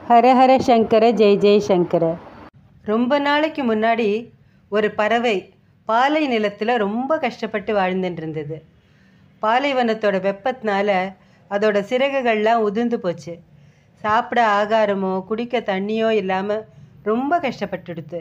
ஹரஹர சங்கர ஜெய் ஜெய் சங்கர ரொம்ப நாளைக்கு முன்னாடி ஒரு பறவை பாலை நிலத்தில் ரொம்ப கஷ்டப்பட்டு வாழ்ந்துட்டு இருந்தது பாலைவனத்தோட வெப்பத்தினால அதோட சிறகுகள்லாம் உதிர்ந்து போச்சு சாப்பிட ஆகாரமோ குடிக்க தண்ணியோ இல்லாமல் ரொம்ப கஷ்டப்பட்டுடுது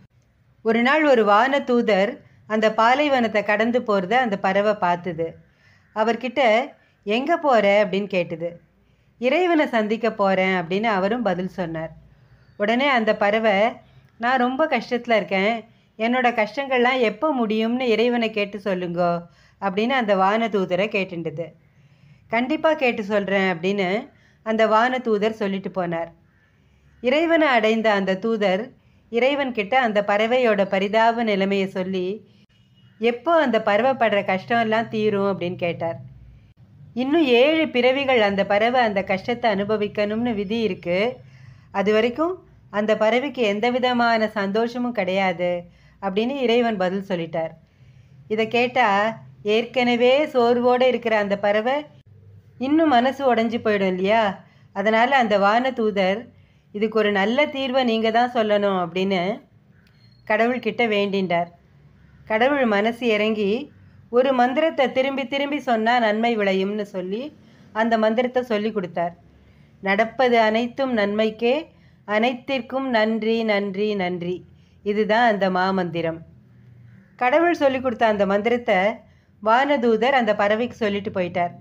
ஒரு நாள் ஒரு வான தூதர் அந்த பாலைவனத்தை கடந்து போகிறத அந்த பறவை பார்த்துது அவர்கிட்ட எங்கே போகிற அப்படின்னு கேட்டுது இறைவனை சந்திக்க போகிறேன் அப்படின்னு அவரும் பதில் சொன்னார் உடனே அந்த பறவை நான் ரொம்ப கஷ்டத்தில் இருக்கேன் என்னோட கஷ்டங்கள்லாம் எப்போ முடியும்னு இறைவனை கேட்டு சொல்லுங்கோ அப்படின்னு அந்த வான தூதரை கேட்டுண்டுது கண்டிப்பாக கேட்டு சொல்கிறேன் அப்படின்னு அந்த வான தூதர் சொல்லிட்டு போனார் இறைவனை அடைந்த அந்த தூதர் இறைவன்கிட்ட அந்த பறவையோட பரிதாப நிலைமையை சொல்லி எப்போ அந்த பறவை படுற கஷ்டம்லாம் தீரும் அப்படின்னு கேட்டார் இன்னும் ஏழு பிறவிகள் அந்த பறவை அந்த கஷ்டத்தை அனுபவிக்கணும்னு விதி இருக்கு அது வரைக்கும் அந்த பறவைக்கு எந்த விதமான சந்தோஷமும் கிடையாது அப்படின்னு இறைவன் பதில் சொல்லிட்டார் இதை கேட்டால் ஏற்கனவே சோர்வோடு இருக்கிற அந்த பறவை இன்னும் மனசு உடஞ்சி போயிடும் இல்லையா அதனால் அந்த வான தூதர் இதுக்கு ஒரு நல்ல தீர்வை நீங்கள் தான் சொல்லணும் அப்படின்னு கடவுள்கிட்ட வேண்டின்றார் கடவுள் மனசு இறங்கி ஒரு மந்திரத்தை திரும்பி திரும்பி சொன்னால் நன்மை விளையும்னு சொல்லி அந்த மந்திரத்தை சொல்லி கொடுத்தார் நடப்பது அனைத்தும் நன்மைக்கே அனைத்திற்கும் நன்றி நன்றி நன்றி இதுதான் அந்த மாமந்திரம் கடவுள் சொல்லி கொடுத்த அந்த மந்திரத்தை வானதூதர் அந்த பறவைக்கு சொல்லிட்டு போயிட்டார்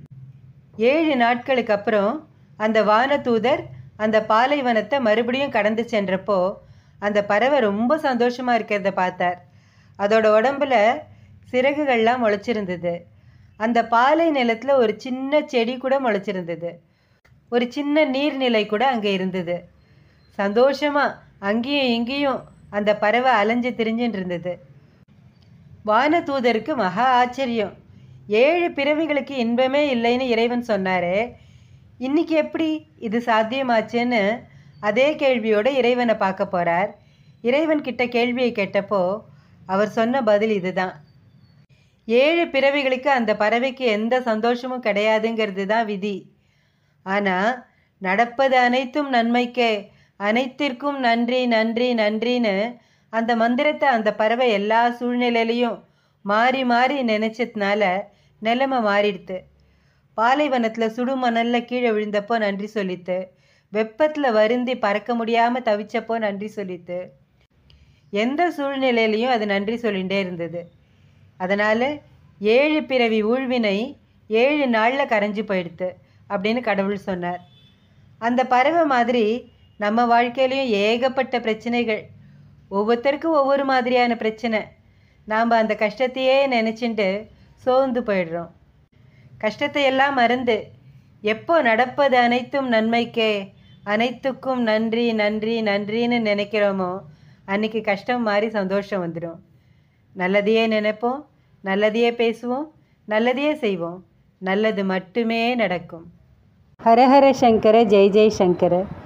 ஏழு நாட்களுக்கு அப்புறம் அந்த வானதூதர் அந்த பாலைவனத்தை மறுபடியும் கடந்து சென்றப்போ அந்த பறவை ரொம்ப சந்தோஷமாக இருக்கிறத பார்த்தார் அதோட உடம்புல சிறகுகள்லாம் முளைச்சிருந்தது அந்த பாலை நிலத்தில் ஒரு சின்ன செடி கூட முளைச்சிருந்தது ஒரு சின்ன நீர்நிலை கூட அங்கே இருந்தது சந்தோஷமாக அங்கேயும் இங்கேயும் அந்த பறவை அலைஞ்சு திரிஞ்சுட்டு இருந்தது வானதூதருக்கு மகா ஆச்சரியம் ஏழு பிறவிகளுக்கு இன்பமே இல்லைன்னு இறைவன் சொன்னாரே இன்னைக்கு எப்படி இது சாத்தியமாச்சுன்னு அதே கேள்வியோட இறைவனை பார்க்க போகிறார் இறைவன் கிட்ட கேள்வியை கேட்டப்போ அவர் சொன்ன பதில் இதுதான் ஏழு பிறவிகளுக்கு அந்த பறவைக்கு எந்த சந்தோஷமும் கிடையாதுங்கிறது தான் விதி ஆனால் நடப்பது அனைத்தும் நன்மைக்கே அனைத்திற்கும் நன்றி நன்றி நன்றின்னு அந்த மந்திரத்தை அந்த பறவை எல்லா சூழ்நிலையிலையும் மாறி மாறி நினச்சதுனால நிலைமை மாறிடுது பாலைவனத்தில் சுடுமணலில் கீழே விழுந்தப்போ நன்றி சொல்லித்து வெப்பத்தில் வருந்தி பறக்க முடியாமல் தவிச்சப்போ நன்றி சொல்லித்து எந்த சூழ்நிலையிலையும் அது நன்றி சொல்லிகிட்டே இருந்தது அதனால் ஏழு பிறவி ஊழ்வினை ஏழு நாளில் கரைஞ்சி போயிடுத்து அப்படின்னு கடவுள் சொன்னார் அந்த பறவை மாதிரி நம்ம வாழ்க்கையிலையும் ஏகப்பட்ட பிரச்சனைகள் ஒவ்வொருத்தருக்கும் ஒவ்வொரு மாதிரியான பிரச்சனை நாம் அந்த கஷ்டத்தையே நினச்சிட்டு சோர்ந்து போயிடுறோம் கஷ்டத்தை எல்லாம் மறந்து எப்போ நடப்பது அனைத்தும் நன்மைக்கே அனைத்துக்கும் நன்றி நன்றி நன்றின்னு நினைக்கிறோமோ அன்னைக்கு கஷ்டம் மாறி சந்தோஷம் வந்துடும் நல்லதையே நினைப்போம் நல்லதையே பேசுவோம் நல்லதையே செய்வோம் நல்லது மட்டுமே நடக்கும் ஹரஹர சங்கர ஜெய் ஜெய் சங்கர